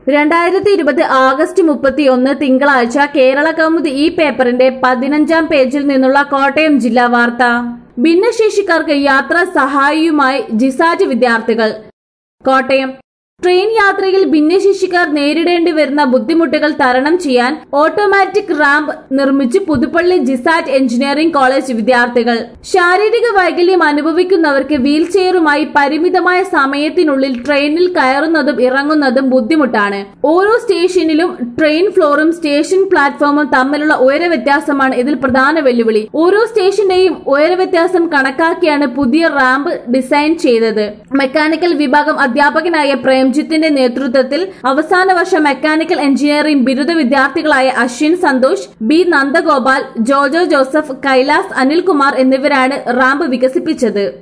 രണ്ടായിരത്തി ഇരുപത് ആഗസ്റ്റ് മുപ്പത്തി ഒന്ന് തിങ്കളാഴ്ച കേരള കൗമുദി ഈ പേപ്പറിന്റെ പതിനഞ്ചാം പേജിൽ നിന്നുള്ള കോട്ടയം ജില്ലാ വാർത്ത ഭിന്നശേഷിക്കാർക്ക് യാത്രാ സഹായിയുമായി ജിസാറ്റ് വിദ്യാർത്ഥികൾ കോട്ടയം ട്രെയിൻ യാത്രയിൽ ഭിന്നശേഷിക്കാർ നേരിടേണ്ടി വരുന്ന ബുദ്ധിമുട്ടുകൾ തരണം ചെയ്യാൻ ഓട്ടോമാറ്റിക് റാമ്പ് നിർമ്മിച്ച് പുതുപ്പള്ളി ജിസാറ്റ് എഞ്ചിനീയറിംഗ് കോളേജ് വിദ്യാർത്ഥികൾ ശാരീരിക വൈകല്യം അനുഭവിക്കുന്നവർക്ക് വീൽ ചെയറുമായി പരിമിതമായ സമയത്തിനുള്ളിൽ ട്രെയിനിൽ കയറുന്നതും ഇറങ്ങുന്നതും ബുദ്ധിമുട്ടാണ് ഓരോ സ്റ്റേഷനിലും ട്രെയിൻ ഫ്ലോറും സ്റ്റേഷൻ പ്ലാറ്റ്ഫോമും തമ്മിലുള്ള ഉയര വ്യത്യാസമാണ് ഇതിൽ പ്രധാന വെല്ലുവിളി ഓരോ സ്റ്റേഷന്റെയും ഉയര വ്യത്യാസം കണക്കാക്കിയാണ് പുതിയ റാമ്പ് ഡിസൈൻ ചെയ്തത് മെക്കാനിക്കൽ വിഭാഗം അധ്യാപകനായ പ്രേംജിത്തിന്റെ നേതൃത്വത്തിൽ അവസാന വർഷ മെക്കാനിക്കൽ എഞ്ചിനീയറിംഗ് ബിരുദ വിദ്യാർത്ഥികളായ അശ്വിൻ സന്തോഷ് ബി നന്ദഗോപാൽ ജോജോ ജോസഫ് കൈലാസ് അനിൽകുമാർ എന്നിവരാണ് റാമ്പ് വികസിപ്പിച്ചത്